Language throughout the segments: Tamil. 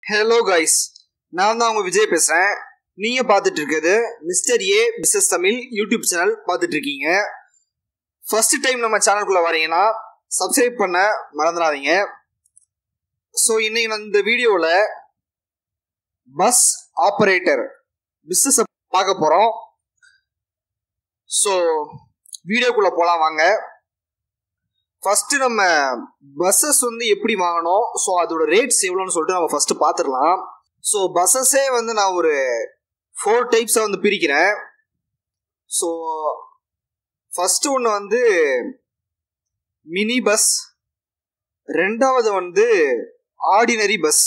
ஹலோ கைஸ் நான் தான் உங்க விஜய் பேசுறேன் நீங்க பார்த்துட்டு இருக்கிறது mister A business Tamil YouTube channel பார்த்துட்டு இருக்கீங்க ஃபர்ஸ்ட் டைம் நம்ம சேனலுக்குள்ள வரீங்கன்னா சப்ஸ்கிரைப் பண்ண மறந்துடாதீங்க ஸோ இன்னைக்கு நான் இந்த வீடியோவில் பஸ் ஆப்ரேட்டர் பிஸ்னஸ் பார்க்க போகிறோம் ஸோ வீடியோக்குள்ளே போகலாம் வாங்க ஃபர்ஸ்ட் நம்ம பஸ்ஸஸ் வந்து எப்படி வாங்கணும் ஸோ அதோட ரேட்ஸ் எவ்வளோன்னு சொல்லிட்டு நம்ம ஃபர்ஸ்ட் பார்த்துடலாம் ஸோ பஸ்ஸஸே வந்து நான் ஒரு ஃபோர் டைப்ஸாக வந்து பிரிக்கிறேன் ஸோ ஃபர்ஸ்ட் ஒன்று வந்து மினி பஸ் ரெண்டாவது வந்து ஆர்டினரி பஸ்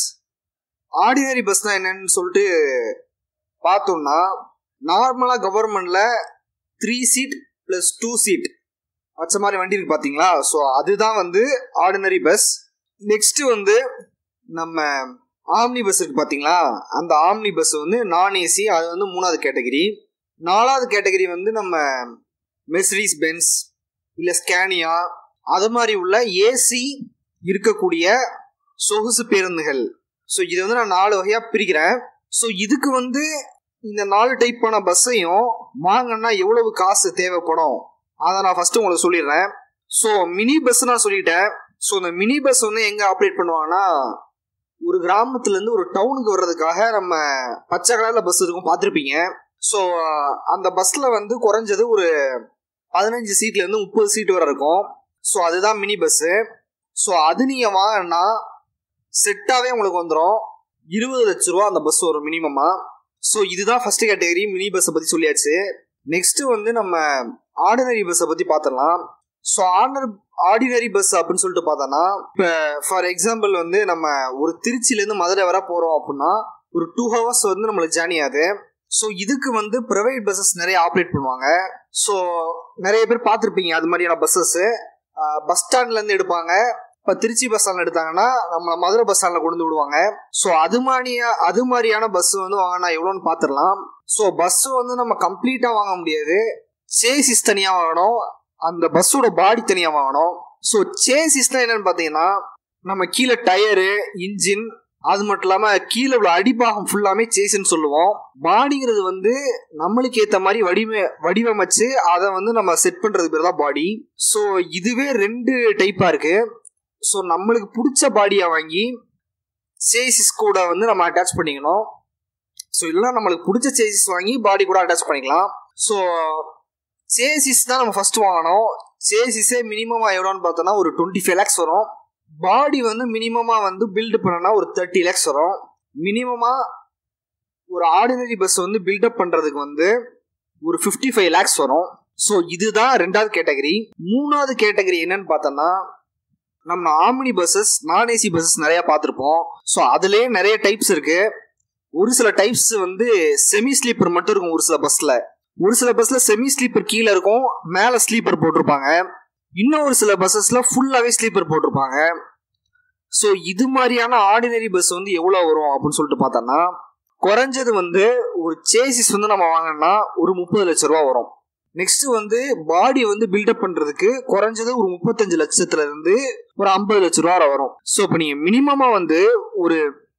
ஆர்டினரி பஸ்னால் என்னன்னு சொல்லிட்டு பார்த்தோம்னா நார்மலாக கவர்மெண்டில் three seat plus two seat வச்ச மாதிரி வண்டி இருக்கு பார்த்தீங்களா ஸோ அதுதான் வந்து ஆர்டினரி பஸ் நெக்ஸ்ட் வந்து நம்ம ஆம்னி பஸ் இருக்கு பார்த்தீங்களா அந்த ஆம்னி பஸ் வந்து நான் ஏசி அது வந்து மூணாவது கேட்டகரி நாலாவது கேட்டகரி வந்து நம்ம மெர்சிடிஸ் பென்ஸ் இல்லை ஸ்கேனியா அது மாதிரி உள்ள ஏசி இருக்கக்கூடிய சொகுசு பேருந்துகள் ஸோ இது வந்து நான் நாலு வகையாக பிரிக்கிறேன் ஸோ இதுக்கு வந்து இந்த நாலு டைப்பான பஸ்ஸையும் வாங்கன்னா எவ்வளவு காசு தேவைப்படும் அதை நான் ஃபர்ஸ்ட் உங்களுக்கு சொல்லிடுறேன் ஸோ மினி பஸ் நான் சொல்லிட்டேன் ஸோ இந்த மினி பஸ் வந்து எங்கே ஆப்ரேட் பண்ணுவாங்கன்னா ஒரு கிராமத்துலேருந்து ஒரு டவுனுக்கு வர்றதுக்காக நம்ம பச்சை கலரில் பஸ் இருக்கும் பார்த்துருப்பீங்க ஸோ அந்த பஸ்ஸில் வந்து குறைஞ்சது ஒரு பதினஞ்சு சீட்லேருந்து முப்பது சீட் வரை இருக்கும் ஸோ அதுதான் மினி பஸ்ஸு ஸோ அது நீங்கள் வாங்கினா செட்டாகவே உங்களுக்கு வந்துடும் இருபது லட்ச ரூபா அந்த பஸ் வரும் மினிமமாக ஸோ இதுதான் ஃபர்ஸ்ட் கேட்டகரி மினி பஸ்ஸை பற்றி சொல்லியாச்சு நெக்ஸ்ட் வந்து நம்ம ஆர்டினரி பஸ்ஸை பற்றி பார்த்துடலாம் ஸோ ஆர்டினர் ஆர்டினரி பஸ் அப்படின்னு சொல்லிட்டு பார்த்தோன்னா இப்போ ஃபார் எக்ஸாம்பிள் வந்து நம்ம ஒரு திருச்சியிலேருந்து மதுரை வர போகிறோம் அப்படின்னா ஒரு டூ ஹவர்ஸ் வந்து நம்மளுக்கு ஜேர்னி ஆகுது ஸோ இதுக்கு வந்து ப்ரைவேட் பஸ்ஸஸ் நிறைய ஆப்ரேட் பண்ணுவாங்க ஸோ நிறைய பேர் பார்த்துருப்பீங்க அது மாதிரியான பஸ்ஸஸ்ஸு பஸ் ஸ்டாண்ட்லேருந்து எடுப்பாங்க இப்போ திருச்சி பஸ் ஸ்டாண்டில் எடுத்தாங்கன்னா நம்ம மதுரை பஸ் ஸ்டாண்டில் கொண்டு விடுவாங்க ஸோ அது மாதிரியா அது மாதிரியான பஸ் வந்து வாங்கினா எவ்வளோன்னு பார்த்துடலாம் ஸோ பஸ் வந்து நம்ம கம்ப்ளீட்டாக வாங்க முடியாது சேசிஸ் தனியாக வாங்கணும் அந்த பஸ்ஸோட பாடி தனியாக வாங்கணும் ஸோ சேசிஸ்னா என்னன்னு பார்த்தீங்கன்னா நம்ம கீழே டயரு இன்ஜின் அது மட்டும் இல்லாமல் கீழே உள்ள அடிப்பாகம் ஃபுல்லாமே சேஸ்ன்னு சொல்லுவோம் பாடிங்கிறது வந்து நம்மளுக்கு ஏற்ற மாதிரி வடிவ வடிவமைச்சு அதை வந்து நம்ம செட் பண்ணுறது பேர் தான் பாடி ஸோ இதுவே ரெண்டு டைப்பாக இருக்குது ஸோ நம்மளுக்கு பிடிச்ச பாடியை வாங்கி சேசிஸ் கூட வந்து நம்ம அட்டாச் பண்ணிக்கணும் ஸோ இல்லைனா நம்மளுக்கு பிடிச்ச சேசிஸ் வாங்கி பாடி கூட அட்டாச் பண்ணிக்கலாம் ஸோ சேசிஸ் தான் நம்ம ஃபர்ஸ்ட் வாங்கணும் சேசிஸே மினிமமாக எவ்வளோன்னு பார்த்தோன்னா ஒரு டுவெண்ட்டி ஃபைவ் லேக்ஸ் வரும் பாடி வந்து மினிமமாக வந்து பில்டு பண்ணனா ஒரு தேர்ட்டி லேக்ஸ் வரும் மினிமமாக ஒரு ஆர்டினரி பஸ் வந்து பில்டப் பண்ணுறதுக்கு வந்து ஒரு ஃபிஃப்டி ஃபைவ் லேக்ஸ் வரும் ஸோ இதுதான் ரெண்டாவது கேட்டகரி மூணாவது கேட்டகரி என்னன்னு பார்த்தோன்னா நம்ம omni buses non AC buses நிறைய பார்த்துருப்போம் ஸோ அதுலேயே நிறைய டைப்ஸ் இருக்கு ஒரு சில டைப்ஸ் வந்து செமி ஸ்லீப்பர் மட்டும் இருக்கும் ஒரு சில பஸ்ஸில் ஒரு சில பஸ்ல செமி ஸ்லீப்பர் கீழே இருக்கும் மேலே ஸ்லீப்பர் போட்டிருப்பாங்க இன்னும் ஒரு சில பஸ்ஸஸ்ல ஃபுல்லாகவே ஸ்லீப்பர் போட்டிருப்பாங்க ஸோ இது மாதிரியான ஆர்டினரி பஸ் வந்து எவ்வளோ வரும் அப்படின்னு சொல்லிட்டு பார்த்தோன்னா குறைஞ்சது வந்து ஒரு சேசிஸ் வந்து நம்ம வாங்கினா ஒரு முப்பது லட்ச ரூபா வரும் நெக்ஸ்ட் வந்து பாடி வந்து பில்டப் பண்றதுக்கு குறைஞ்சது ஒரு முப்பத்தஞ்சு லட்சத்துல இருந்து ஒரு ஐம்பது லட்ச ரூபா வரும் ஸோ இப்போ நீங்க மினிமமா வந்து ஒரு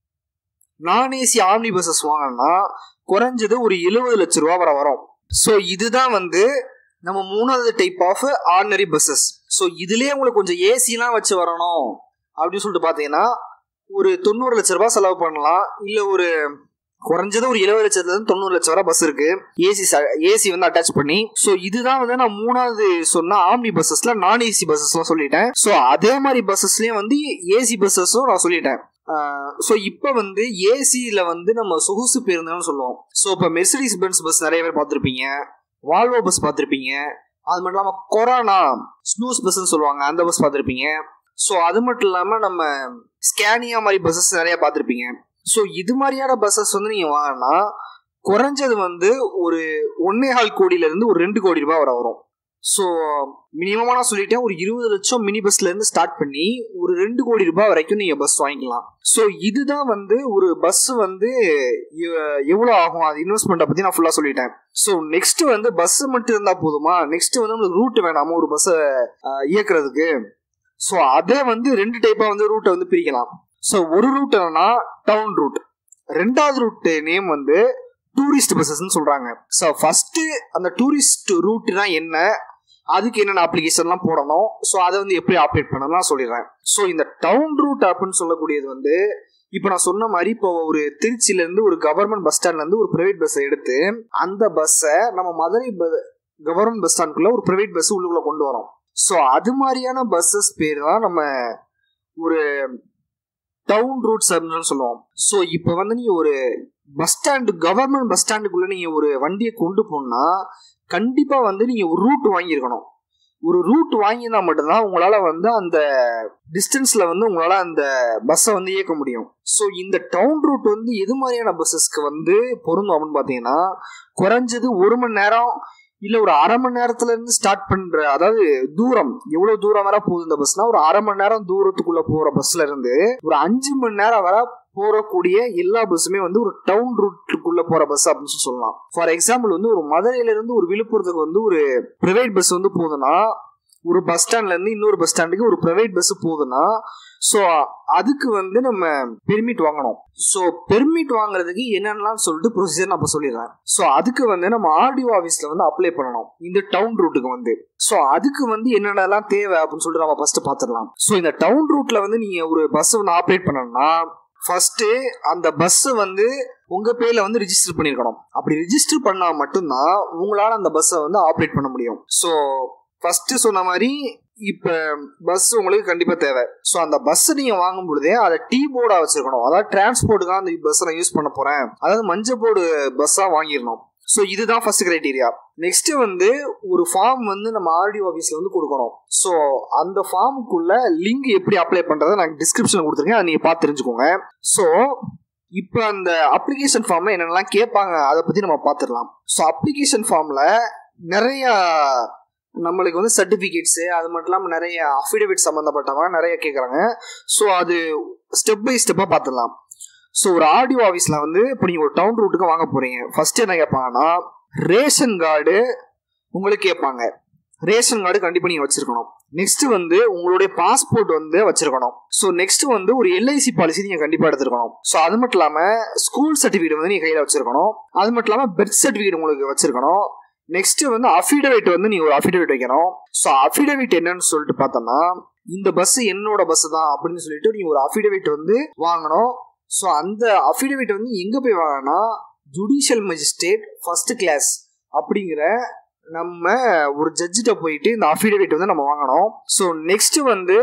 நான் ஏசி ஆம்னி பஸ்ஸஸ் வாங்கினா குறைஞ்சது ஒரு எழுபது லட்ச ரூபா வரை வரும் ஸோ இதுதான் வந்து நம்ம மூணாவது type of ordinary buses so இதுலேயே உங்களுக்கு கொஞ்சம் ஏசிலாம் வச்சு வரணும் அப்படின்னு சொல்லிட்டு பார்த்தீங்கன்னா ஒரு தொண்ணூறு லட்ச ரூபாய் செலவு பண்ணலாம் இல்லை ஒரு குறைஞ்சது ஒரு எழுபது லட்சத்துலேருந்து தொண்ணூறு லட்சம் வரை பஸ் இருக்கு ஏசி ஏசி வந்து அட்டாச் பண்ணி ஸோ இதுதான் வந்து நான் மூணாவது சொன்ன ஆம்னி பஸ்ஸஸ்ல நான் ஏசி பஸ்ஸஸ்லாம் சொல்லிட்டேன் ஸோ அதே மாதிரி பஸ்ஸஸ்லயும் வந்து ஏசி பஸ்ஸஸும் நான் சொல்லிட்டேன் ஸோ இப்போ வந்து ஏசியில் வந்து நம்ம சொகுசு பேருந்துன்னு சொல்லுவோம் ஸோ இப்போ மெர்சிடிஸ் பென்ஸ் பஸ் நிறைய பேர் பார்த்துருப்பீங்க வால்வோ பஸ் பார்த்துருப்பீங்க அது மட்டும் இல்லாமல் கொரோனா ஸ்னூஸ் பஸ்ன்னு சொல்லுவாங்க அந்த பஸ் பார்த்துருப்பீங்க ஸோ அது மட்டும் இல்லாமல் நம்ம ஸ்கேனியா மாதிரி பஸ்ஸஸ் நிறைய பார்த்துருப்பீங்க ஸோ இது மாதிரியான பஸ்ஸஸ் வந்து நீங்கள் வாங்கினா குறைஞ்சது வந்து ஒரு ஒன்னே கால் கோடியிலேருந்து ஒரு ரெண்டு கோடி ரூபாய் வர வரும் ஸோ மினிமமாக நான் சொல்லிட்டேன் ஒரு இருபது லட்சம் மினி பஸ்லேருந்து ஸ்டார்ட் பண்ணி ஒரு ரெண்டு கோடி ரூபாய் வரைக்கும் நீங்கள் பஸ் வாங்கிக்கலாம் ஸோ இதுதான் வந்து ஒரு பஸ் வந்து எவ்வளோ ஆகும் அது இன்வெஸ்ட்மெண்ட்டை பற்றி நான் ஃபுல்லாக சொல்லிட்டேன் ஸோ நெக்ஸ்ட் வந்து பஸ் மட்டும் இருந்தால் போதுமா நெக்ஸ்ட் வந்து நம்மளுக்கு ரூட் வேணாமா ஒரு பஸ்ஸை இயக்குறதுக்கு ஸோ அதே வந்து ரெண்டு டைப்பாக வந்து ரூட்டை வந்து பிரிக்கலாம் ஸோ ஒரு ரூட் என்னன்னா டவுன் ரூட் ரெண்டாவது ரூட் நேம் வந்து டூரிஸ்ட் பஸ்ஸஸ்ன்னு சொல்றாங்க ஸோ ஃபர்ஸ்ட் அந்த டூரிஸ்ட் ரூட்னா என்ன அதுக்கு என்னென்ன அப்ளிகேஷன்லாம் போடணும் ஸோ அதை வந்து எப்படி ஆப்ரேட் பண்ணலாம் சொல்லிடுறேன் ஸோ இந்த டவுன் ரூட் அப்படின்னு சொல்லக்கூடியது வந்து இப்போ நான் சொன்ன மாதிரி இப்போ ஒரு திருச்சியில இருந்து ஒரு கவர்மெண்ட் பஸ் ஸ்டாண்ட்ல இருந்து ஒரு பிரைவேட் பஸ்ஸை எடுத்து அந்த பஸ்ஸை நம்ம மதுரை கவர்மெண்ட் பஸ் ஸ்டாண்டுக்குள்ள ஒரு பிரைவேட் பஸ் உள்ளுக்குள்ள கொண்டு வரோம் ஸோ அது மாதிரியான பஸ்ஸஸ் பேர் தான் நம்ம ஒரு டவுன் ரூட்ஸ் அப்படின்னு சொல்லுவோம் ஸோ இப்போ வந்து நீங்க ஒரு பஸ் ஸ்டாண்டு கவர்மெண்ட் பஸ் ஸ்டாண்டுக்குள்ள நீங்க ஒரு வண்டியை கொண்டு போனா கண்டிப்பா வந்து நீங்க ஒரு ரூட் வாங்கியிருக்கணும் ஒரு ரூட் வாங்கினா மட்டும்தான் உங்களால வந்து அந்த டிஸ்டன்ஸ்ல வந்து உங்களால அந்த பஸ்ஸை வந்து இயக்க முடியும் ஸோ இந்த டவுன் ரூட் வந்து எது மாதிரியான பஸ்ஸஸ்க்கு வந்து பொருந்தும் அப்படின்னு பார்த்தீங்கன்னா குறைஞ்சது ஒரு மணி நேரம் இல்ல ஒரு அரை மணி நேரத்துல இருந்து ஸ்டார்ட் பண்ற அதாவது தூரம் எவ்வளவு தூரம் வர போகுது இந்த பஸ்னா ஒரு அரை மணி நேரம் தூரத்துக்குள்ள போற பஸ்ல இருந்து ஒரு அஞ்சு மணி நேரம் வர போறக்கூடிய எல்லா பஸ்ஸுமே வந்து ஒரு டவுன் ரூட்டுக்குள்ள போற பஸ் அப்படின்னு சொல்லி சொல்லலாம் ஃபார் எக்ஸாம்பிள் வந்து ஒரு மதுரையில இருந்து ஒரு விழுப்புரத்துக்கு வந்து ஒரு பிரைவேட் பஸ் வந்து போகுதுன்னா ஒரு பஸ் ஸ்டாண்ட்ல இருந்து இன்னொரு பஸ் ஸ்டாண்டுக்கு ஒரு பிரைவேட் பஸ் போகுதுன்னா ஸோ அதுக்கு வந்து நம்ம பெர்மிட் வாங்கணும் ஸோ பெர்மிட் வாங்குறதுக்கு என்னென்னலாம் சொல்லிட்டு ப்ரொசீஜர் நான் இப்போ சொல்லிடுறேன் ஸோ அதுக்கு வந்து நம்ம ஆர்டிஓ ஆஃபீஸில் வந்து அப்ளை பண்ணணும் இந்த டவுன் ரூட்டுக்கு வந்து ஸோ அதுக்கு வந்து என்னென்னலாம் தேவை அப்படின்னு சொல்லிட்டு நம்ம ஃபர்ஸ்ட் பார்த்துடலாம் ஸோ இந்த டவுன் ரூட்ல வந்து நீங்கள் ஒரு பஸ் வந்து ஆப்ரேட் பண்ணணும்னா ஃபர்ஸ்ட் அந்த பஸ் வந்து உங்க பேர்ல வந்து ரிஜிஸ்டர் பண்ணிருக்கணும் அப்படி ரிஜிஸ்டர் பண்ணா மட்டும்தான் உங்களால அந்த பஸ்ஸை வந்து ஆப்ரேட் பண்ண முடியும் ஸோ ஃபர்ஸ்ட் சொன்ன மாதிரி இப்ப பஸ் உங்களுக்கு கண்டிப்பா தேவை ஸோ அந்த பஸ் நீங்க வாங்கும் பொழுதே அதை டீ போர்டா வச்சிருக்கணும் அதாவது டிரான்ஸ்போர்ட்டுக்கு அந்த பஸ் நான் யூஸ் பண்ண போறேன் அதாவது மஞ்சள் போர்டு பஸ்ஸா வாங்கிடணும் ஸோ இதுதான் ஃபர்ஸ்ட் கிரைட்டீரியா நெக்ஸ்ட் வந்து ஒரு ஃபார்ம் வந்து நம்ம ஆர்டிஓ ஆஃபீஸ்ல வந்து கொடுக்கணும் ஸோ அந்த ஃபார்முக்குள்ள லிங்க் எப்படி அப்ளை பண்றதை நான் டிஸ்கிரிப்ஷன்ல கொடுத்துருக்கேன் அதை நீங்க பார்த்து தெரிஞ்சுக்கோங்க ஸோ இப்போ அந்த அப்ளிகேஷன் ஃபார்ம்ல என்னென்னலாம் கேட்பாங்க அதை பத்தி நம்ம பார்த்துடலாம் ஸோ அப்ளிகேஷன் ஃபார்ம்ல நிறைய நம்மளுக்கு வந்து சர்டிஃபிகேட்ஸு அது மட்டும் இல்லாமல் நிறைய அஃபிடவிட் சம்மந்தப்பட்டவங்க நிறைய கேட்குறாங்க ஸோ அது ஸ்டெப் பை ஸ்டெப்பாக பார்த்துடலாம் ஸோ ஒரு ஆடியோ ஆஃபீஸில் வந்து இப்போ நீங்கள் ஒரு டவுன் ரூட்டுக்கு வாங்க போகிறீங்க ஃபர்ஸ்ட் என்ன கேட்பாங்கன்னா ரேஷன் கார்டு உங்களுக்கு கேட்பாங்க ரேஷன் கார்டு கண்டிப்பாக நீங்கள் வச்சிருக்கணும் நெக்ஸ்ட் வந்து உங்களுடைய பாஸ்போர்ட் வந்து வச்சிருக்கணும் ஸோ நெக்ஸ்ட் வந்து ஒரு எல்ஐசி பாலிசி நீங்கள் கண்டிப்பாக எடுத்துருக்கணும் ஸோ அது மட்டும் இல்லாமல் ஸ்கூல் சர்டிஃபிகேட் வந்து நீங்கள் கையில் வச்சிருக்கணும் அது மட்டும் இல்லாமல் பெர்த் சர்டிஃபிகேட் உங்களுக்கு வச்சிருக்கணும் நெக்ஸ்ட் வந்து அஃபிடவிட் வந்து நீங்க ஒரு அஃபிடவிட் வைக்கணும் ஸோ அஃபிடவிட் என்னன்னு சொல்லிட்டு பார்த்தோம்னா இந்த பஸ் என்னோட பஸ் தான் அப்படின்னு சொல்லிட்டு நீங்க ஒரு அஃபிடவிட் வந்து வாங்கணும் ஸோ அந்த அஃபிடவிட் வந்து எங்க போய் வாங்கினா ஜுடிஷியல் மஜிஸ்ட்ரேட் ஃபர்ஸ்ட் கிளாஸ் அப்படிங்கிற நம்ம ஒரு ஜட்ஜிட்ட போயிட்டு இந்த அஃபிடவிட் வந்து நம்ம வாங்கணும் ஸோ நெக்ஸ்ட் வந்து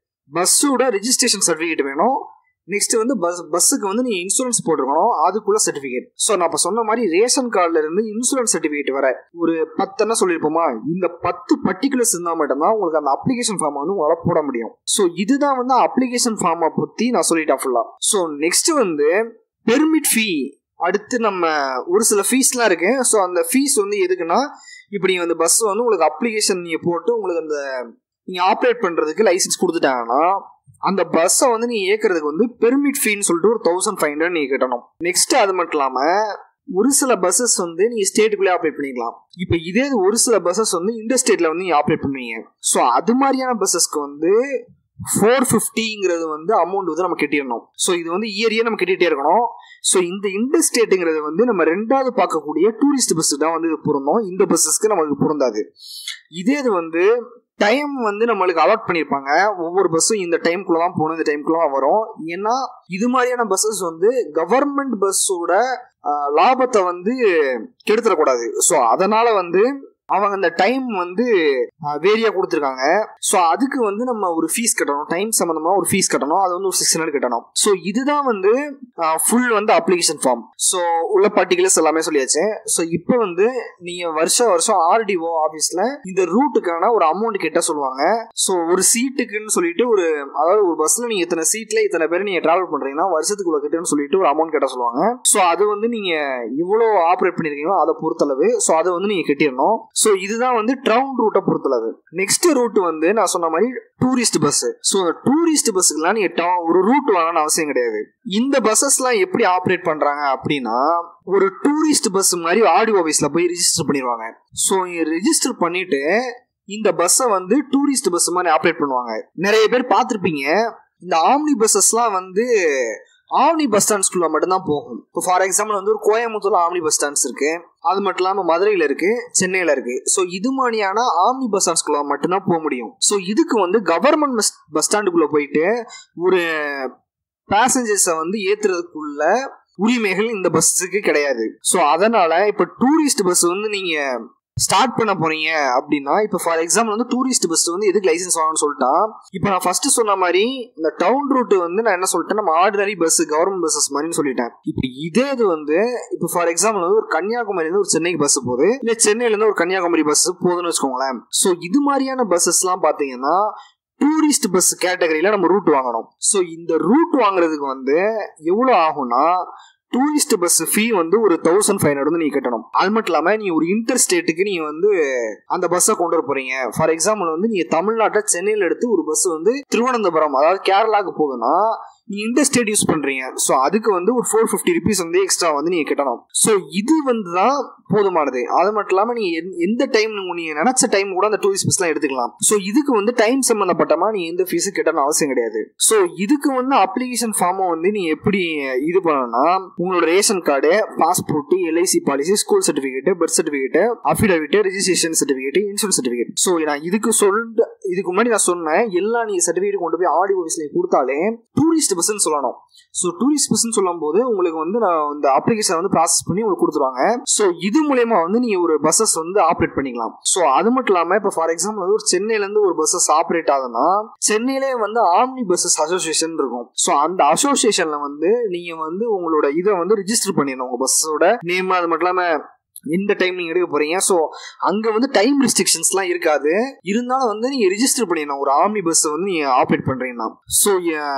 பஸ்ஸோட ரெஜிஸ்ட்ரேஷன் சர்டிஃபிகேட் வேணும் நெக்ஸ்ட் வந்து பஸ் பஸ்ஸுக்கு வந்து நீங்க இன்சூரன்ஸ் போட்டிருக்கணும் அதுக்குள்ள சர்டிபிகேட் ஸோ நான் இப்போ சொன்ன மாதிரி ரேஷன் கார்டுல இருந்து இன்சூரன்ஸ் சர்டிபிகேட் வர ஒரு பத்தென்ன சொல்லியிருப்போமா இந்த பத்து பர்டிகுலர்ஸ் இருந்தால் மட்டும்தான் உங்களுக்கு அந்த அப்ளிகேஷன் ஃபார்ம் வந்து உங்களால் போட முடியும் ஸோ இதுதான் வந்து அப்ளிகேஷன் ஃபார்மை பற்றி நான் சொல்லிட்டேன் ஃபுல்லா ஸோ நெக்ஸ்ட் வந்து பெர்மிட் ஃபீ அடுத்து நம்ம ஒரு சில ஃபீஸ்லாம் இருக்கு ஸோ அந்த ஃபீஸ் வந்து எதுக்குன்னா இப்போ நீங்கள் வந்து பஸ் வந்து உங்களுக்கு அப்ளிகேஷன் நீங்கள் போட்டு உங்களுக்கு அந்த நீங்கள் ஆப்ரேட் பண்ணுறதுக்கு லைசன்ஸ் கொடுத்துட்டாங்கன்னா அந்த பஸ்ஸை வந்து நீ இயக்கிறதுக்கு வந்து பெர்மிட் ஃபீன்னு சொல்லிட்டு ஒரு தௌசண்ட் ஃபைவ் ஹண்ட்ரட் நீ கட்டணும் நெக்ஸ்ட் அது மட்டும் இல்லாம ஒரு சில பஸ்ஸஸ் வந்து நீங்க ஸ்டேட்டுக்குள்ளே ஆப்ரேட் பண்ணிக்கலாம் இப்போ இதே ஒரு சில பஸ்ஸஸ் வந்து இந்த ஸ்டேட்ல வந்து நீங்க ஆப்ரேட் பண்ணுவீங்க ஸோ அது மாதிரியான பஸ்ஸஸ்க்கு வந்து ஃபோர் ஃபிஃப்டிங்கிறது வந்து அமௌண்ட் வந்து நம்ம கட்டிடணும் ஸோ இது வந்து இயரியே நம்ம கட்டிகிட்டே இருக்கணும் ஸோ இந்த இண்டர் ஸ்டேட்டுங்கிறது வந்து நம்ம ரெண்டாவது பார்க்கக்கூடிய டூரிஸ்ட் பஸ் தான் வந்து இது பொருந்தோம் இந்த பஸ்ஸஸ்க்கு நமக்கு பொருந்தாது இதே இது வந்து டைம் வந்து நம்மளுக்கு அலாட் பண்ணியிருப்பாங்க ஒவ்வொரு பஸ்ஸும் இந்த டைம்குள்ள தான் போகணும் இந்த டைம்குள்ள தான் வரும் ஏன்னா இது மாதிரியான பஸ்ஸஸ் வந்து கவர்மெண்ட் பஸ்ஸோட லாபத்தை வந்து கெடுத்துடக்கூடாது ஸோ அதனால வந்து அவங்க அந்த டைம் வந்து வேரியா கொடுத்துருக்காங்க ஸோ அதுக்கு வந்து நம்ம ஒரு ஃபீஸ் கட்டணும் டைம் சம்மந்தமாக ஒரு ஃபீஸ் கட்டணும் அது வந்து ஒரு சிக்ஸ் ஹண்ட்ரட் கட்டணும் ஸோ இதுதான் வந்து ஃபுல் வந்து அப்ளிகேஷன் ஃபார்ம் ஸோ உள்ள பர்டிகுலர்ஸ் எல்லாமே சொல்லியாச்சு ஸோ இப்போ வந்து நீங்கள் வருஷம் வருஷம் ஆர்டிஓ ஆஃபீஸில் இந்த ரூட்டுக்கான ஒரு அமௌண்ட் கேட்டால் சொல்லுவாங்க ஸோ ஒரு சீட்டுக்குன்னு சொல்லிட்டு ஒரு அதாவது ஒரு பஸ்ஸில் நீங்கள் இத்தனை சீட்டில் இத்தனை பேர் நீங்கள் ட்ராவல் பண்ணுறீங்கன்னா வருஷத்துக்கு உள்ள கிட்டன்னு சொல்லிட்டு ஒரு அமௌண்ட் கேட்டால் சொல்லுவாங்க ஸோ அது வந்து நீங்கள் இவ்வளோ ஆப்ரேட் பண்ணியிருக்கீங்களோ அதை பொறுத்தளவு ஸோ அதை வந்து நீங்கள் கட்டிடணும் ஸோ இதுதான் வந்து டவுன் ரூட்டை பொறுத்தளவு நெக்ஸ்ட் ரூட் வந்து நான் சொன்ன மாதிரி டூரிஸ்ட் பஸ் ஸோ டூரிஸ்ட் பஸ்ஸுக்குலாம் நீங்க ஒரு ரூட் வாங்கணும்னு அவசியம் கிடையாது இந்த பஸ்ஸஸ்லாம் எப்படி ஆப்ரேட் பண்றாங்க அப்படின்னா ஒரு டூரிஸ்ட் பஸ் மாதிரி ஆடியோ ஆஃபீஸ்ல போய் ரிஜிஸ்டர் பண்ணிடுவாங்க ஸோ ரிஜிஸ்டர் பண்ணிட்டு இந்த பஸ்ஸை வந்து டூரிஸ்ட் பஸ் மாதிரி ஆப்ரேட் பண்ணுவாங்க நிறைய பேர் பார்த்துருப்பீங்க இந்த ஆம்னி பஸ்ஸஸ்லாம் வந்து ஆம்னி பஸ் ஸ்டாண்ட்ஸ்குள்ள மட்டும்தான் போகும் இப்போ ஃபார் எக்ஸாம்பிள் வந்து ஒரு கோயம்புத்தூர்ல ஆம்னி பஸ் ஸ்டாண்ட்ஸ் இருக்கு அது மட்டும் இல்லாமல் மதுரையில் இருக்கு சென்னையில் இருக்கு ஸோ இது மாதிரியான ஆம்னி பஸ் ஸ்டாண்ட்ஸ்குள்ள மட்டும்தான் போக முடியும் ஸோ இதுக்கு வந்து கவர்மெண்ட் பஸ் பஸ் ஸ்டாண்டுக்குள்ள போயிட்டு ஒரு பேசஞ்சர்ஸை வந்து ஏத்துறதுக்குள்ள உரிமைகள் இந்த பஸ்ஸுக்கு கிடையாது ஸோ அதனால இப்போ டூரிஸ்ட் பஸ் வந்து நீங்க ஸ்டார்ட் பண்ண போறீங்க அப்படின்னா இப்போ ஃபார் எக்ஸாம்பிள் வந்து டூரிஸ்ட் பஸ் வந்து எதுக்கு லைசன்ஸ் வாங்கணும்னு சொல்லிட்டா இப்போ நான் ஃபர்ஸ்ட் சொன்ன மாதிரி இந்த டவுன் ரூட் வந்து நான் என்ன சொல்லிட்டேன் நம்ம ஆர்டினரி பஸ் கவர்மெண்ட் பஸ்ஸஸ் மாதிரின்னு சொல்லிட்டேன் இப்போ இதே இது வந்து இப்போ ஃபார் எக்ஸாம்பிள் வந்து ஒரு கன்னியாகுமரி இருந்து ஒரு சென்னைக்கு பஸ் போகுது இல்லை சென்னையில இருந்து ஒரு கன்னியாகுமரி பஸ் போகுதுன்னு வச்சுக்கோங்களேன் ஸோ இது மாதிரியான பஸ்ஸஸ்லாம் பார்த்தீங்கன்னா டூரிஸ்ட் பஸ் கேட்டகரியில நம்ம ரூட் வாங்கணும் ஸோ இந்த ரூட் வாங்குறதுக்கு வந்து எவ்வளோ ஆகும்னா டூரிஸ்ட் பஸ் ஃபீ வந்து ஒரு தௌசண்ட் ஃபைவ் ஹண்ட்ரட் வந்து நீங்க கட்டணும் அது மட்டும் இல்லாம நீ ஒரு இன்டர் ஸ்டேட்டுக்கு நீங்க வந்து அந்த பஸ்ஸை கொண்டு வர போறீங்க ஃபார் எக்ஸாம்பிள் வந்து நீங்க தமிழ்நாட்டை சென்னையில எடுத்து ஒரு பஸ் வந்து திருவனந்தபுரம் அதாவது கேரளாக்கு போகுதுன்னா நீங்க இன்டர் ஸ்டேட் யூஸ் பண்றீங்க ஸோ அதுக்கு வந்து ஒரு ஃபோர் ஃபிஃப்டி ருபீஸ் வந்து எக்ஸ்ட்ரா வந்து நீங்க கட்டணும் ஸோ இது வந்து தான் போதுமானது அது மட்டும் இல்லாம நீங்க எந்த- எந்த டைம் நீங்க நினைச்ச டைம் கூட அந்த டூரிஸ்ட் பஸ்லாம் எடுத்துக்கலாம் ஸோ இதுக்கு வந்து டைம் சம்பந்தப்பட்டமா நீ எந்த ஃபீஸ் கட்டணும் அவசியம் கிடையாது ஸோ இதுக்கு வந்து அப்ளிகேஷன் ஃபார்மை வந்து நீ எப்படி இது பண்ணணும்னா உங்களோட ration card passport LIC policy school certificate birth certificate affidavit registration certificate insurance certificate so நான் இதுக்கு சொல்லிட்டு இதுக்கு முன்னாடி நான் சொன்னேன் எல்லா நீங்க சர்டிஃபிகேட் கொண்டு போய் ஆடி ஆஃபீஸ்ல கொடுத்தாலே டூரிஸ்ட் பஸ்ன்னு சொல்லணும் ஸோ டூரிஸ்ட் பஸ்ன்னு சொல்லும் போது உங்களுக்கு வந்து நான் இந்த அப்ளிகேஷன் வந்து ப்ராசஸ் பண்ணி உங்களுக்கு கொடுத்துருவாங்க ஸோ இது மூலயமா வந்து நீங்க ஒரு பஸ்ஸஸ் வந்து ஆப்ரேட் பண்ணிக்கலாம் ஸோ அது மட்டும் இல்லாம இப்போ ஃபார் எக்ஸாம்பிள் வந்து ஒரு சென்னையில இருந்து ஒரு பஸ்ஸஸ் ஆப்ரேட் ஆகுதுன்னா சென்னையிலே வந்து ஆம்னி பஸ்ஸஸ் அசோசியேஷன் இருக்கும் ஸோ அந்த அசோசியேஷன்ல வந்து நீங்க வந்து உங்களோட இதை வந்து ரிஜிஸ்டர் பண்ணிடணும் உங்க பஸ்ஸோட நேம் அது மட்டும் இல்லாம எந்த டைம் நீங்க எடுக்க போறீங்க ஸோ அங்க வந்து டைம் ரெஸ்ட்ரிக்ஷன்ஸ்லாம் இருக்காது இருந்தாலும் வந்து நீங்க ரிஜிஸ்டர் பண்ணிடணும் ஒரு ஆம்னி பஸ் வந்து நீங்க ஆப்ரேட் பண்றீங்கன்னா ஸோ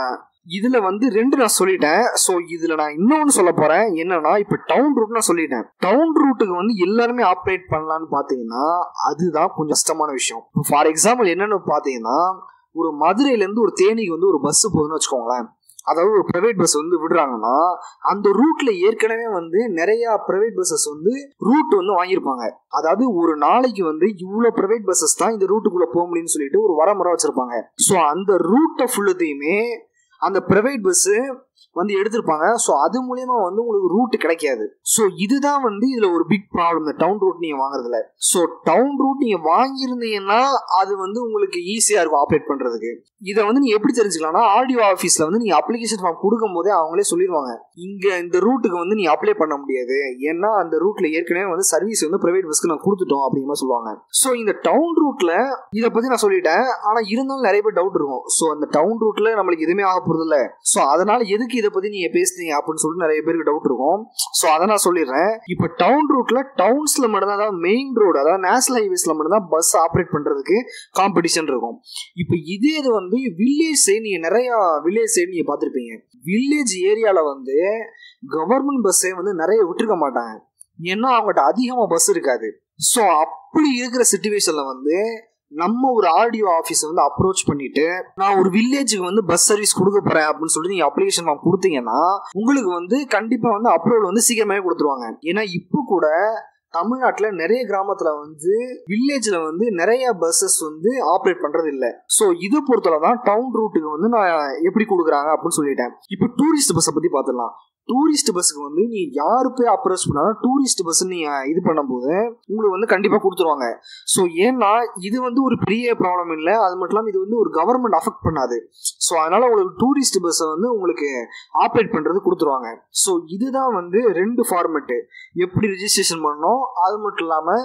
இதுல வந்து ரெண்டு நான் சொல்லிட்டேன் ஸோ இதுல நான் இன்னொன்னு சொல்ல போறேன் என்னன்னா இப்ப டவுன் ரூட் நான் சொல்லிட்டேன் டவுன் ரூட்டுக்கு வந்து எல்லாருமே ஆப்ரேட் பண்ணலாம்னு பாத்தீங்கன்னா அதுதான் கொஞ்சம் கஷ்டமான விஷயம் ஃபார் எக்ஸாம்பிள் என்னன்னு பாத்தீங்கன்னா ஒரு மதுரையில இருந்து ஒரு தேனிக்கு வந்து ஒரு பஸ் போகுதுன்னு வச்சுக்கோங்களேன் அதாவது ஒரு பிரைவேட் பஸ் வந்து விடுறாங்கன்னா அந்த ரூட்ல ஏற்கனவே வந்து நிறைய பிரைவேட் பஸ்ஸஸ் வந்து ரூட் வந்து வாங்கியிருப்பாங்க அதாவது ஒரு நாளைக்கு வந்து இவ்வளவு பிரைவேட் பஸ்ஸஸ் தான் இந்த ரூட்டுக்குள்ள போக முடியும்னு சொல்லிட்டு ஒரு வரமுறை வச்சிருப்பாங்க ஸோ அந்த ரூட்டை ஃபுல்லுத்தையுமே அந்த பிரைவேட் பஸ் வந்து எடுத்திருப்பாங்க ஸோ அது மூலியமா வந்து உங்களுக்கு ரூட் கிடைக்காது ஸோ இதுதான் வந்து இதுல ஒரு பிக் ப்ராப்ளம் இந்த டவுன் ரூட் நீங்க வாங்குறதுல ஸோ டவுன் ரூட் நீங்க வாங்கியிருந்தீங்கன்னா அது வந்து உங்களுக்கு ஈஸியா இருக்கும் ஆப்ரேட் பண்றதுக்கு இதை வந்து நீங்க எப்படி தெரிஞ்சுக்கலாம்னா ஆடியோ ஆஃபீஸ்ல வந்து நீங்க அப்ளிகேஷன் ஃபார்ம் கொடுக்கும் போதே அவங்களே சொல்லிடுவாங்க இங்க இந்த ரூட்டுக்கு வந்து நீ அப்ளை பண்ண முடியாது ஏன்னா அந்த ரூட்ல ஏற்கனவே வந்து சர்வீஸ் வந்து பிரைவேட் பஸ்க்கு நான் கொடுத்துட்டோம் அப்படிங்கிற மாதிரி சொல்லுவாங்க ஸோ இந்த டவுன் ரூட்ல இதை பத்தி நான் சொல்லிட்டேன் ஆனா இருந்தாலும் நிறைய பேர் டவுட் இருக்கும் ஸோ அந்த டவுன் ரூட்ல நம்மளுக்கு எதுவுமே ஆக போறது இல்ல ஸோ அதனால எதுக்கு இதை பத்தி நீங்க பேசுனீங்க அப்படின்னு சொல்லிட்டு நிறைய பேருக்கு டவுட் இருக்கும் ஸோ அதை நான் சொல்லிடுறேன் இப்போ டவுன் ரூட்ல டவுன்ஸ்ல மட்டும்தான் அதாவது மெயின் ரோடு அதாவது நேஷனல் ஹைவேஸ்ல மட்டும்தான் பஸ் ஆப்ரேட் பண்றதுக்கு காம்படிஷன் இருக்கும் இப்போ இதே இது வந்து வில்லேஜ் சைடு நீங்க நிறைய வில்லேஜ் சைடு நீங்க பார்த்துருப்பீங்க வில்லேஜ் ஏரியால வந்து கவர்மெண்ட் பஸ்ஸே வந்து நிறைய விட்டுருக்க மாட்டாங்க ஏன்னா அவங்ககிட்ட அதிகமாக பஸ் இருக்காது ஸோ அப்படி இருக்கிற சுச்சுவேஷன்ல வந்து நம்ம ஒரு ஆடியோ ஆஃபீஸை வந்து அப்ரோச் பண்ணிட்டு நான் ஒரு வில்லேஜுக்கு வந்து பஸ் சர்வீஸ் கொடுக்க போறேன் அப்படின்னு சொல்லிட்டு நீங்க அப்ளிகேஷன் ஃபார்ம் கொடுத்தீங்கன்னா உங்களுக்கு வந்து கண்டிப்பா வந்து அப்ரூவல் வந்து சீக்கிரமாவே கொடுத்துருவாங்க ஏன்னா இப்போ கூட தமிழ்நாட்டுல நிறைய கிராமத்துல வந்து வில்லேஜ்ல வந்து நிறைய பஸ்ஸஸ் வந்து ஆப்ரேட் பண்றது இல்ல சோ இது பொறுத்தவரை தான் டவுன் ரூட்டுக்கு வந்து நான் எப்படி கொடுக்குறாங்க அப்படின்னு சொல்லிட்டேன் இப்போ டூரிஸ்ட் பஸ்ஸை பத்தி பார்த்துடலாம் டூரிஸ்ட் பஸ்ஸுக்கு வந்து நீ யாரு போய் அப்ரோச் பண்ணாலும் டூரிஸ்ட் பஸ் நீ இது பண்ணும்போது உங்களுக்கு வந்து கண்டிப்பா கொடுத்துருவாங்க ஸோ ஏன்னா இது வந்து ஒரு பெரிய ப்ராப்ளம் இல்லை அது மட்டும் இல்லாமல் இது வந்து ஒரு கவர்மெண்ட் அஃபெக்ட் பண்ணாது ஸோ அதனால உங்களுக்கு டூரிஸ்ட் பஸ்ஸை வந்து உங்களுக்கு ஆப்ரேட் பண்றது கொடுத்துருவாங்க ஸோ இதுதான் வந்து ரெண்டு ஃபார்மெட்டு எப்படி ரிஜிஸ்ட்ரேஷன் பண்ணணும் அது மட்டும் இல்லாமல்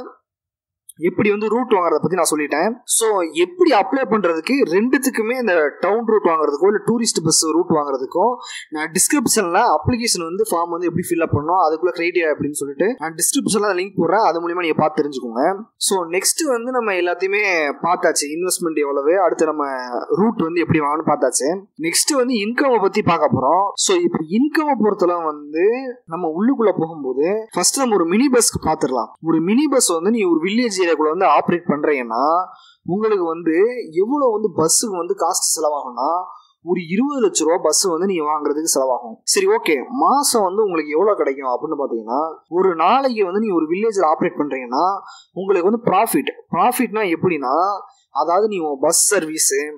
எப்படி வந்து ரூட் வாங்குறத பத்தி நான் சொல்லிட்டேன் ஸோ எப்படி அப்ளை பண்றதுக்கு ரெண்டுத்துக்குமே இந்த டவுன் ரூட் வாங்குறதுக்கோ இல்லை டூரிஸ்ட் பஸ் ரூட் வாங்குறதுக்கும் நான் டிஸ்கிரிப்ஷன்ல அப்ளிகேஷன் வந்து ஃபார்ம் வந்து எப்படி ஃபில் அப் பண்ணணும் அதுக்குள்ள கிரைட்டீரியா அப்படின்னு சொல்லிட்டு நான் டிஸ்கிரிப்ஷன்ல லிங்க் போடுறேன் அது மூலியமா நீங்க பார்த்து தெரிஞ்சுக்கோங்க ஸோ நெக்ஸ்ட் வந்து நம்ம எல்லாத்தையுமே பார்த்தாச்சு இன்வெஸ்ட்மெண்ட் எவ்வளவு அடுத்து நம்ம ரூட் வந்து எப்படி வாங்கணும்னு பார்த்தாச்சு நெக்ஸ்ட் வந்து இன்கம் பத்தி பார்க்க போறோம் ஸோ இப்போ இன்கம் பொறுத்தளவு வந்து நம்ம உள்ளுக்குள்ள போகும்போது ஃபர்ஸ்ட் நம்ம ஒரு மினி பஸ்க்கு பார்த்துடலாம் ஒரு மினி பஸ் வந்து நீ ஒரு வில்லேஜ் ஏரியாக்குள்ள வந்து ஆப்ரேட் பண்றீங்கன்னா உங்களுக்கு வந்து எவ்வளவு வந்து பஸ்ஸுக்கு வந்து காஸ்ட் செலவாகும்னா ஒரு இருபது லட்ச ரூபா பஸ் வந்து நீங்க வாங்குறதுக்கு செலவாகும் சரி ஓகே மாசம் வந்து உங்களுக்கு எவ்வளவு கிடைக்கும் அப்படின்னு பாத்தீங்கன்னா ஒரு நாளைக்கு வந்து நீங்க ஒரு வில்லேஜ்ல ஆப்ரேட் பண்றீங்கன்னா உங்களுக்கு வந்து ப்ராஃபிட் ப்ராஃபிட்னா எப்படின்னா அதாவது நீ பஸ் சர்வீஸ்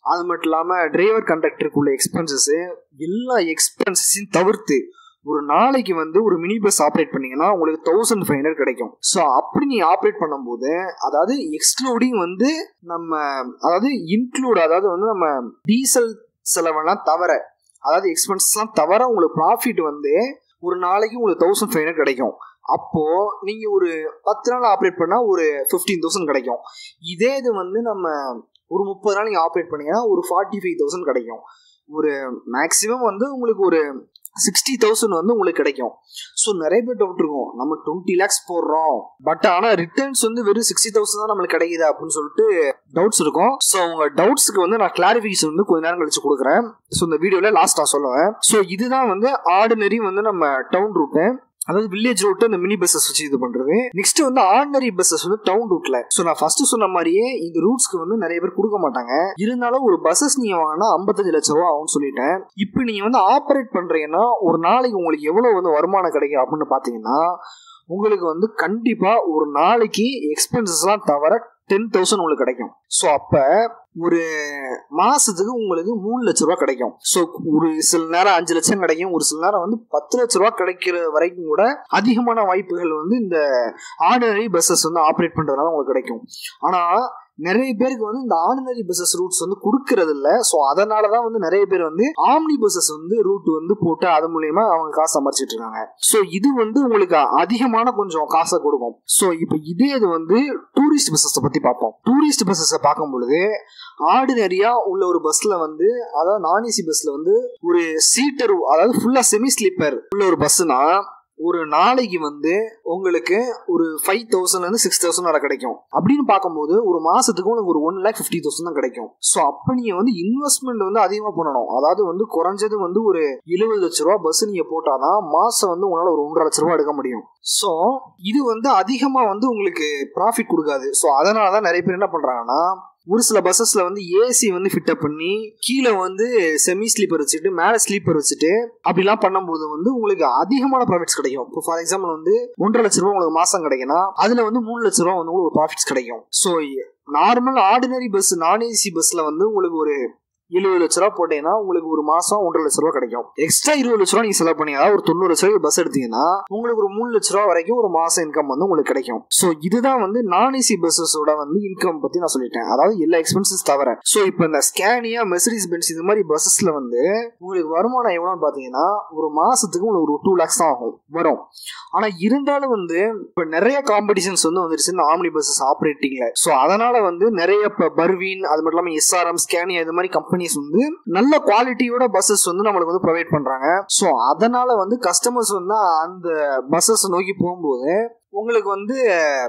அது மட்டும் இல்லாமல் டிரைவர் கண்டக்டருக்கு உள்ள எக்ஸ்பென்சஸ் எல்லா எக்ஸ்பென்சஸையும் தவிர்த்து ஒரு நாளைக்கு வந்து ஒரு மினி பஸ் ஆப்ரேட் பண்ணீங்கன்னா உங்களுக்கு தௌசண்ட் ஃபைவ் ஹண்ட்ரட் கிடைக்கும் ஸோ அப்படி நீ ஆப்ரேட் பண்ணும்போது அதாவது எக்ஸ்க்ளூடிங் வந்து நம்ம அதாவது இன்க்ளூட் அதாவது வந்து நம்ம டீசல் செலவெல்லாம் தவிர அதாவது எக்ஸ்பென்சஸ்லாம் தவிர உங்களுக்கு ப்ராஃபிட் வந்து ஒரு நாளைக்கு உங்களுக்கு தௌசண்ட் ஃபைவ் ஹண்ட்ரட் கிடைக்கும் அப்போ நீங்க ஒரு பத்து நாள் ஆப்ரேட் பண்ணா ஒரு ஃபிஃப்டீன் தௌசண்ட் கிடைக்கும் இதே இது வந்து நம்ம ஒரு முப்பது நாள் நீங்க ஆப்ரேட் பண்ணீங்கன்னா ஒரு ஃபார்ட்டி ஃபைவ் தௌசண்ட் கிடைக்கும் ஒரு மேக்ஸிமம் வந்து உங்களுக்கு ஒரு சிக்ஸ்டி தௌசண்ட் வந்து உங்களுக்கு கிடைக்கும் ஸோ நிறைய பேர் டவுட் இருக்கும் நம்ம டுவெண்ட்டி லேக்ஸ் போடுறோம் பட் ஆனால் ரிட்டர்ன்ஸ் வந்து வெறும் சிக்ஸ்டி தௌசண்ட் தான் நம்மளுக்கு கிடைக்குது அப்படின்னு சொல்லிட்டு டவுட்ஸ் இருக்கும் ஸோ உங்க டவுட்ஸ்க்கு வந்து நான் கிளாரிஃபிகேஷன் வந்து கொஞ்ச நேரம் கழிச்சு கொடுக்குறேன் ஸோ இந்த வீடியோவில் லாஸ்ட்டாக சொல்லுவேன் ஸோ இதுதான் வந்து ஆர்டினரி வந்து நம்ம டவுன் ரூட்டு அதாவது வில்லேஜ் ரூட் அந்த மினி பஸ்ஸஸ் வச்சு இது பண்றது நெக்ஸ்ட் வந்து ஆர்டினரி பஸ்ஸஸ் வந்து டவுன் ரூட்ல ஸோ நான் ஃபர்ஸ்ட் சொன்ன மாதிரியே இந்த ரூட்ஸ்க்கு வந்து நிறைய பேர் கொடுக்க மாட்டாங்க இருந்தாலும் ஒரு பஸ்ஸஸ் நீங்க வாங்கினா ஐம்பத்தஞ்சு லட்ச ரூபா ஆகும்னு சொல்லிட்டேன் இப்போ நீங்க வந்து ஆப்ரேட் பண்றீங்கன்னா ஒரு நாளைக்கு உங்களுக்கு எவ்வளவு வந்து வருமானம் கிடைக்கும் அப்படின்னு பாத்தீங்கன்னா உங்களுக்கு வந்து கண்டிப்பா ஒரு நாளைக்கு எக்ஸ்பென்சஸ்லாம் தவிர டென் தௌசண்ட் உங்களுக்கு கிடைக்கும் ஸோ அப்போ ஒரு மாசத்துக்கு உங்களுக்கு மூணு லட்ச ரூபா கிடைக்கும் ஸோ ஒரு சில நேரம் அஞ்சு லட்சம் கிடைக்கும் ஒரு சில நேரம் வந்து பத்து லட்ச ரூபா கிடைக்கிற வரைக்கும் கூட அதிகமான வாய்ப்புகள் வந்து இந்த ஆர்டினரி பஸ்ஸஸ் வந்து ஆப்ரேட் பண்றதுனால உங்களுக்கு கிடைக்கும் ஆனா நிறைய பேருக்கு வந்து இந்த ஆர்டினரி பஸ்ஸஸ் ரூட்ஸ் வந்து கொடுக்கறது இல்ல ஸோ அதனால தான் வந்து நிறைய பேர் வந்து ஆம்னி பஸ்ஸஸ் வந்து ரூட் வந்து போட்டு அது மூலியமா அவங்க காசு சம்பாரிச்சிட்டு இருக்காங்க ஸோ இது வந்து உங்களுக்கு அதிகமான கொஞ்சம் காசை கொடுக்கும் ஸோ இப்போ இதே இது வந்து டூரிஸ்ட் பஸ்ஸஸ் பத்தி பார்ப்போம் டூரிஸ்ட் பஸ்ஸஸ் பார்க்கும் பொழுது ஆர்டினரியா உள்ள ஒரு பஸ்ல வந்து அதாவது நான் ஏசி பஸ்ல வந்து ஒரு சீட்டர் அதாவது ஃபுல்லா செமி ஸ்லீப்பர் உள்ள ஒரு பஸ்னா ஒரு நாளைக்கு வந்து உங்களுக்கு ஒரு ஃபைவ் தௌசண்ட்லேருந்து சிக்ஸ் தௌசண்ட் வரை கிடைக்கும் அப்படின்னு பார்க்கும்போது ஒரு மாசத்துக்கு உங்களுக்கு ஒரு ஒன் லேக் ஃபிஃப்டி தௌசண்ட் தான் கிடைக்கும் ஸோ அப்போ நீங்கள் வந்து இன்வெஸ்ட்மெண்ட் வந்து அதிகமாக பண்ணணும் அதாவது வந்து குறைஞ்சது வந்து ஒரு எழுபது லட்ச ரூபா பஸ் நீங்கள் போட்டாதான் மாதம் வந்து உங்களால் ஒரு ஒன்றரை லட்ச ரூபா எடுக்க முடியும் ஸோ இது வந்து அதிகமாக வந்து உங்களுக்கு ப்ராஃபிட் கொடுக்காது ஸோ அதனால தான் நிறைய பேர் என்ன பண்ணுறாங்கன்னா ஒரு சில பஸ்ஸஸ்ல வந்து ஏசி வந்து ஃபிட்டப் பண்ணி கீழே வந்து செமி ஸ்லீப்பர் வச்சுட்டு மேலே ஸ்லீப்பர் வச்சுட்டு அப்படிலாம் பண்ணும்போது வந்து உங்களுக்கு அதிகமான ப்ராஃபிட்ஸ் கிடைக்கும் இப்போ ஃபார் எக்ஸாம்பிள் வந்து ஒன்றரை லட்ச ரூபா உங்களுக்கு மாசம் கிடைக்குன்னா அதுல வந்து மூணு லட்ச ரூபா வந்து உங்களுக்கு ப்ராஃபிட்ஸ் கிடைக்கும் so normal ordinary bus non AC பஸ்ல வந்து உங்களுக்கு ஒரு எழுபது லட்ச ரூபா போட்டீங்கன்னா உங்களுக்கு ஒரு மாசம் ஒன்றரை லட்ச ரூபா கிடைக்கும் எக்ஸ்ட்ரா இருபது லட்ச ரூபா நீங்க செலவு பண்ணீங்க அதாவது ஒரு தொண்ணூறு லட்ச ரூபாய் பஸ் எடுத்தீங்கன்னா உங்களுக்கு ஒரு மூணு லட்ச ரூபா வரைக்கும் ஒரு மாசம் இன்கம் வந்து உங்களுக்கு கிடைக்கும் ஸோ இதுதான் வந்து நான் ஏசி பஸ்ஸஸோட வந்து இன்கம் பத்தி நான் சொல்லிட்டேன் அதாவது எல்லா எக்ஸ்பென்சஸ் தவிர ஸோ இப்போ இந்த ஸ்கேனியா மெசரிஸ் பென்ஸ் இது மாதிரி பஸ்ஸஸ்ல வந்து உங்களுக்கு வருமானம் எவ்வளோன்னு பார்த்தீங்கன்னா ஒரு மாசத்துக்கு உங்களுக்கு ஒரு டூ லேக்ஸ் தான் ஆகும் வரும் ஆனா இருந்தாலும் வந்து இப்போ நிறைய காம்படிஷன்ஸ் வந்து வந்துருச்சு இந்த ஆம்னி பஸ்ஸஸ் ஆப்ரேட்டிங்ல ஸோ அதனால வந்து நிறைய இப்போ பர்வீன் அது மட்டும் இல்லாமல் எஸ்ஆர்எம் ஸ்கேனியா இது மாதிரி கம்பெனிஸ் வந்து நல்ல குவாலிட்டியோட பஸ்ஸஸ் வந்து நம்மளுக்கு வந்து ப்ரொவைட் பண்றாங்க ஸோ அதனால வந்து கஸ்டமர்ஸ் வந்து அந்த பஸ்ஸஸ் நோக்கி போகும்போது உங்களுக்கு வந்து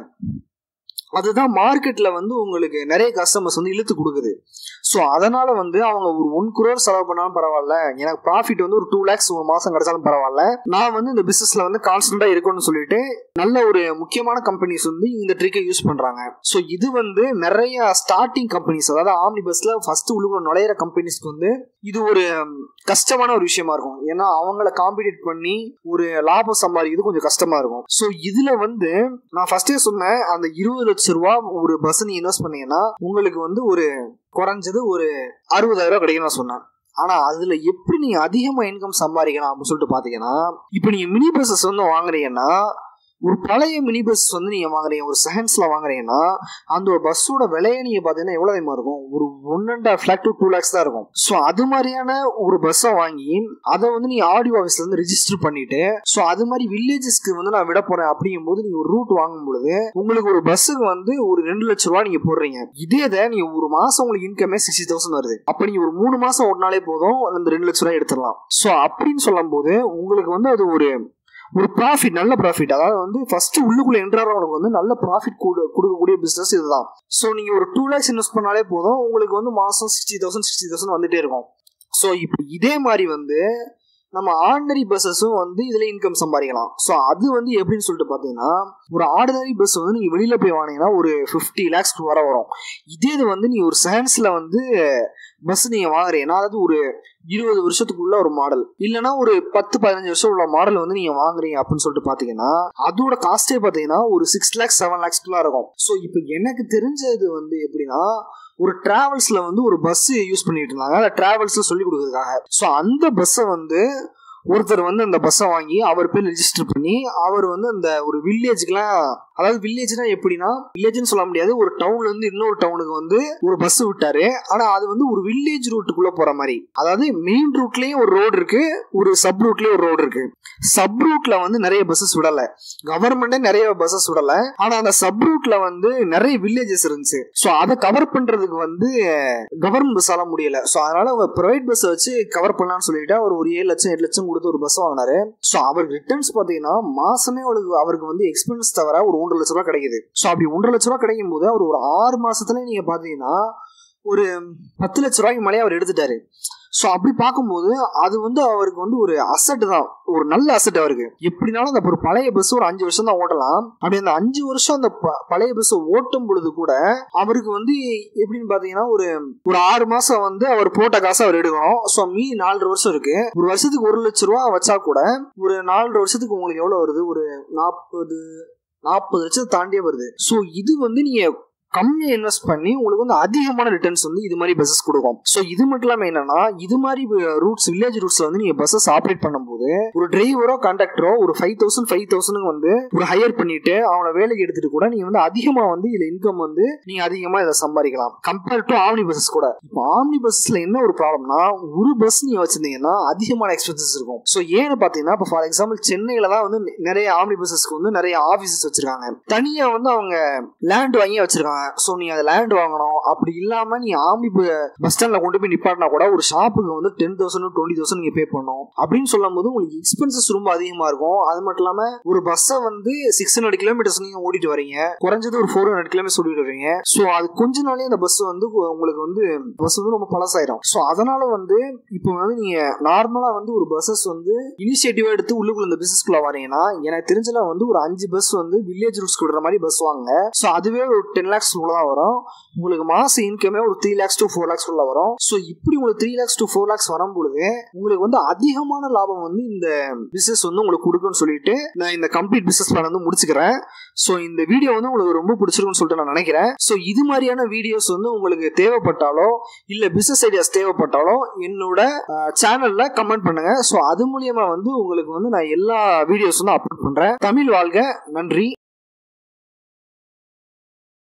அதுதான் மார்க்கெட்ல வந்து உங்களுக்கு நிறைய கஸ்டமர்ஸ் வந்து இழுத்து கொடுக்குது ஸோ அதனால வந்து அவங்க ஒரு ஒன் குரோர் செலவு பண்ணாலும் பரவாயில்ல எனக்கு ப்ராஃபிட் வந்து ஒரு டூ லேக்ஸ் ஒரு மாசம் கிடைச்சாலும் பரவாயில்ல நான் வந்து இந்த பிசினஸ்ல வந்து கான்ஸ்டன்டா இருக்கணும்னு சொல்லிட்டு நல்ல ஒரு முக்கியமான கம்பெனிஸ் வந்து இந்த ட்ரிக்கை யூஸ் பண்றாங்க ஸோ இது வந்து நிறைய ஸ்டார்டிங் கம்பெனிஸ் அதாவது ஆம்னி பஸ்ல ஃபர்ஸ்ட் உள்ளுக்குள்ள நுழையிற கம்பெனிஸ்க்கு வந்து இது ஒரு கஷ்டமான ஒரு விஷயமா இருக்கும் ஏன்னா அவங்கள காம்படிட் பண்ணி ஒரு லாபம் சம்பாதிக்கிறது கொஞ்சம் கஷ்டமா இருக்கும் ஸோ இதுல வந்து நான் ஃபர்ஸ்டே சொன்னேன் அந்த இருபது லட்ச ரூபா ஒரு பஸ் நீ இன்வெஸ்ட் பண்ணீங்கன்னா உங்களுக்கு வந்து ஒரு குறைஞ்சது ஒரு அறுபதாயிரம் ரூபாய் கிடைக்கும் நான் சொன்னேன் ஆனா அதுல எப்படி நீங்க அதிகமா இன்கம் சம்பாதிக்கலாம் அப்படின்னு சொல்லிட்டு பாத்தீங்கன்னா இப்போ நீங்க மினி பஸ்ஸஸ் வந்து வாங்குறீங்கன்னா ஒரு பழைய மினி பஸ் வந்து நீங்க வாங்குறீங்க ஒரு செகண்ட்ஸ்ல வாங்குறீங்கன்னா அந்த ஒரு பஸ்ஸோட விலையை நீங்க பாத்தீங்கன்னா எவ்வளவு அதிகமா இருக்கும் ஒரு one and half lakh to two lakhs தான் இருக்கும் ஸோ அது மாதிரியான ஒரு பஸ்ஸை வாங்கி அதை வந்து நீங்க ஆடியோ ஆஃபீஸ்ல இருந்து ரிஜிஸ்டர் பண்ணிட்டு ஸோ அது மாதிரி வில்லேஜஸ்க்கு வந்து நான் விட போறேன் அப்படிங்கும் போது நீங்க ஒரு ரூட் வாங்கும் பொழுது உங்களுக்கு ஒரு பஸ்ஸுக்கு வந்து ஒரு ரெண்டு லட்ச ரூபா நீங்க போடுறீங்க இதே இதை நீங்க ஒரு மாசம் உங்களுக்கு இன்கமே சிக்ஸ்டி தௌசண்ட் வருது அப்ப நீங்க ஒரு மூணு மாசம் ஓடினாலே போதும் அந்த ரெண்டு லட்ச ரூபாய் எடுத்துடலாம் ஸோ அப்படின்னு சொல்லும் போது உங்களுக்கு வந்து அது ஒரு ஒரு ப்ராஃபிட் நல்ல ப்ராஃபிட் அதாவது வந்து ஃபர்ஸ்ட் உள்ளுக்குள்ள என்ட்ராகிறவங்களுக்கு வந்து நல்ல ப்ராஃபிட் கொடுக்கக்கூடிய பிசினஸ் இதுதான் ஸோ நீங்க ஒரு டூ லேக்ஸ் இன்வெஸ்ட் பண்ணாலே போதும் உங்களுக்கு வந்து மாசம் சிக்ஸ்டி தௌசண்ட் சிக்ஸ்டி தௌசண்ட் வந்துட்டே இருக்கும் ஸோ இப்போ இதே மாதிரி வந்து நம்ம ஆர்டினரி பஸ்ஸஸும் வந்து இதுல இன்கம் சம்பாதிக்கலாம் ஸோ அது வந்து எப்படின்னு சொல்லிட்டு பார்த்தீங்கன்னா ஒரு ஆர்டினரி பஸ் வந்து நீங்க வெளியில போய் வாங்கினீங்கன்னா ஒரு ஃபிஃப்டி லேக்ஸ் வர வரும் இதே இது வந்து நீ ஒரு சயின்ஸ்ல வந்து பஸ் நீங்க வாங்குறீங்கன்னா அதாவது ஒரு இருபது வருஷத்துக்குள்ள ஒரு மாடல் இல்லைன்னா ஒரு பத்து பதினஞ்சு வருஷம் உள்ள மாடல் வந்து நீங்க வாங்குறீங்க அப்படின்னு சொல்லிட்டு பாத்தீங்கன்னா அதோட காஸ்டே பாத்தீங்கன்னா ஒரு சிக்ஸ் லேக்ஸ் செவன் லேக்ஸ்க்குள்ள இருக்கும் ஸோ இப்போ எனக்கு தெரிஞ்சது வந்து எப்படின்னா ஒரு டிராவல்ஸ்ல வந்து ஒரு பஸ் யூஸ் பண்ணிட்டு இருந்தாங்க அந்த டிராவல்ஸ்ல சொல்லி கொடுக்கறதுக்காக ஸோ அந்த பஸ்ஸை வந்து ஒருத்தர் வந்து அந்த பஸ்ஸை வாங்கி அவர் பேர் ரெஜிஸ்டர் பண்ணி அவர் வந்து அந்த ஒரு வில்லேஜுக்குலாம் அதாவது வில்லேஜ்னா எப்படின்னா வில்லேஜ்னு சொல்ல முடியாது ஒரு டவுன்ல இருந்து இன்னொரு டவுனுக்கு வந்து ஒரு பஸ் விட்டாரு ஆனா அது வந்து ஒரு வில்லேஜ் ரூட்டுக்குள்ள போற மாதிரி அதாவது மெயின் ரூட்லயும் ஒரு ரோடு இருக்கு ஒரு சப் ரூட்லயும் ஒரு ரோடு இருக்கு சப் ரூட்ல வந்து நிறைய பஸ்ஸஸ் விடல கவர்மெண்டே நிறைய பஸ்ஸஸ் விடல ஆனா அந்த சப் ரூட்ல வந்து நிறைய வில்லேஜஸ் இருந்துச்சு ஸோ அதை கவர் பண்றதுக்கு வந்து கவர்மெண்ட் பஸ்ஸால முடியல ஸோ அதனால அவங்க ப்ரைவேட் பஸ் வச்சு கவர் பண்ணலாம்னு சொல்லிட்டு அவர் ஒரு ஏழு லட்சம் எட்டு லட்சம் கொடுத்து ஒரு பஸ் வாங்கினாரு ஸோ அவருக்கு ரிட்டர்ன்ஸ் பார்த்தீங்கன்னா மாசமே அவருக்கு அவருக்கு வந்து எக்ஸ்பென்ஸ் தவிர ஒரு ஒன்றரை லட்ச ரூபா கிடைக்குது ஸோ அப்படி ஒன்றரை லட்ச ரூபா கிடைக்கும் போது அவர் ஒரு ஆறு மாசத்துல நீங்க பாத்தீங்கன்னா ஒரு பத்து லட்ச ரூபாய்க்கு மேலே அவர் எடுத்துட்டாரு ஸோ அப்படி பார்க்கும்போது அது வந்து அவருக்கு வந்து ஒரு அசட் தான் ஒரு நல்ல அசட் அவருக்கு எப்படினாலும் அந்த ஒரு பழைய பஸ் ஒரு அஞ்சு வருஷம் தான் ஓட்டலாம் அப்படி அந்த அஞ்சு வருஷம் அந்த ப- பழைய பஸ் ஓட்டும் பொழுது கூட அவருக்கு வந்து எப்படின்னு பார்த்தீங்கன்னா ஒரு ஒரு ஆறு மாசம் வந்து அவர் போட்ட காசை அவர் எடுக்கணும் ஸோ மீதி நாலரை வருஷம் இருக்கு ஒரு வருஷத்துக்கு ஒரு லட்ச ரூபா வச்சா கூட ஒரு நாலரை வருஷத்துக்கு உங்களுக்கு எவ்வளோ வருது ஒரு நாற்பது நாற்பது லட்சம் தாண்டியே வருது ஸோ இது வந்து நீங்க கம்மியா இன்வெஸ்ட் பண்ணி உங்களுக்கு வந்து அதிகமான ரிட்டர்ன்ஸ் வந்து இது மாதிரி பஸ்ஸஸ் கொடுக்கும் ஸோ இது மட்டும் இல்லாம என்னன்னா இது மாதிரி ரூட்ஸ் வில்லேஜ் ரூட்ஸ்ல வந்து நீங்க பஸ்ஸஸ் ஆப்ரேட் பண்ணும்போது ஒரு டிரைவரோ கண்டக்டரோ ஒரு ஃபைவ் தௌசண்ட் ஃபைவ் தௌசண்ட்க்கு வந்து ஒரு ஹையர் பண்ணிட்டு அவனை வேலைக்கு எடுத்துட்டு கூட நீங்க வந்து அதிகமா வந்து இதுல இன்கம் வந்து நீங்க அதிகமா இதை சம்பாதிக்கலாம் கம்பேர் டு ஆம்னி பஸ்ஸஸ் கூட இப்போ ஆம்னி பஸ்ஸஸ்ல என்ன ஒரு ப்ராப்ளம்னா ஒரு பஸ் நீங்க வச்சிருந்தீங்கன்னா அதிகமான எக்ஸ்பென்சஸ் இருக்கும் ஸோ ஏன்னு பாத்தீங்கன்னா இப்போ ஃபார் எக்ஸாம்பிள் சென்னையில தான் வந்து நிறைய ஆம்னி பஸ்ஸஸ்க்கு வந்து நிறைய ஆஃபீஸஸ் வச்சிருக்காங்க தனியா வந்து அவங்க லேண்ட் வாங்கி வச்சிருக்காங்க ஸோ நீ அதை லேண்ட் வாங்கணும் அப்படி இல்லாம நீ ஆம்னி பஸ் ஸ்டாண்ட்ல கொண்டு போய் நிப்பாட்டினா கூட ஒரு ஷாப்புக்கு வந்து டென் தௌசண்ட் டுவெண்ட்டி தௌசண்ட் நீங்க பே பண்ணணும் அப்படின்னு சொல்லும் போது உங்களுக்கு எக்ஸ்பென்சஸ் ரொம்ப அதிகமா இருக்கும் அது மட்டும் இல்லாம ஒரு பஸ்ஸை வந்து சிக்ஸ் ஹண்ட்ரட் கிலோமீட்டர்ஸ் நீங்க ஓடிட்டு வரீங்க குறைஞ்சது ஒரு ஃபோர் ஹண்ட்ரட் கிலோமீட்டர்ஸ் ஓடிட்டு வரீங்க ஸோ அது கொஞ்ச நாளே அந்த பஸ் வந்து உங்களுக்கு வந்து பஸ் வந்து ரொம்ப பழசாயிரும் ஸோ அதனால வந்து இப்போ வந்து நீங்க நார்மலா வந்து ஒரு பஸ்ஸஸ் வந்து இனிஷியேட்டிவ் எடுத்து உள்ளுக்குள்ள இந்த பிசினஸ்க்குள்ள வரீங்கன்னா எனக்கு தெரிஞ்சல வந்து ஒரு அஞ்சு பஸ் வந்து வில்லேஜ் ரூட்ஸ் விடுற மாதிரி பஸ் வாங்க ஸோ அதுவே ஒரு டென் லேக்ஸ் உள்ள தான் வரும் உங்களுக்கு மாச இன்கமே ஒரு three lakhs to four lakhs உள்ள வரும் ஸோ இப்படி உங்களுக்கு three lakhs to four lakhs வரும் பொழுது உங்களுக்கு வந்து அதிகமான லாபம் வந்து இந்த பிசினஸ் வந்து உங்களுக்கு கொடுக்குன்னு சொல்லிட்டு நான் இந்த கம்ப்ளீட் பிசினஸ் பிளான் வந்து முடிச்சுக்கிறேன் ஸோ இந்த வீடியோ வந்து உங்களுக்கு ரொம்ப பிடிச்சிருக்குன்னு சொல்லிட்டு நான் நினைக்கிறேன் ஸோ இது மாதிரியான வீடியோஸ் வந்து உங்களுக்கு தேவைப்பட்டாலோ இல்ல பிசினஸ் ஐடியாஸ் தேவைப்பட்டாலோ என்னோட சேனல்ல கமெண்ட் பண்ணுங்க ஸோ அது மூலியமா வந்து உங்களுக்கு வந்து நான் எல்லா வீடியோஸ் வந்து அப்லோட் பண்றேன் தமிழ் வாழ்க நன்றி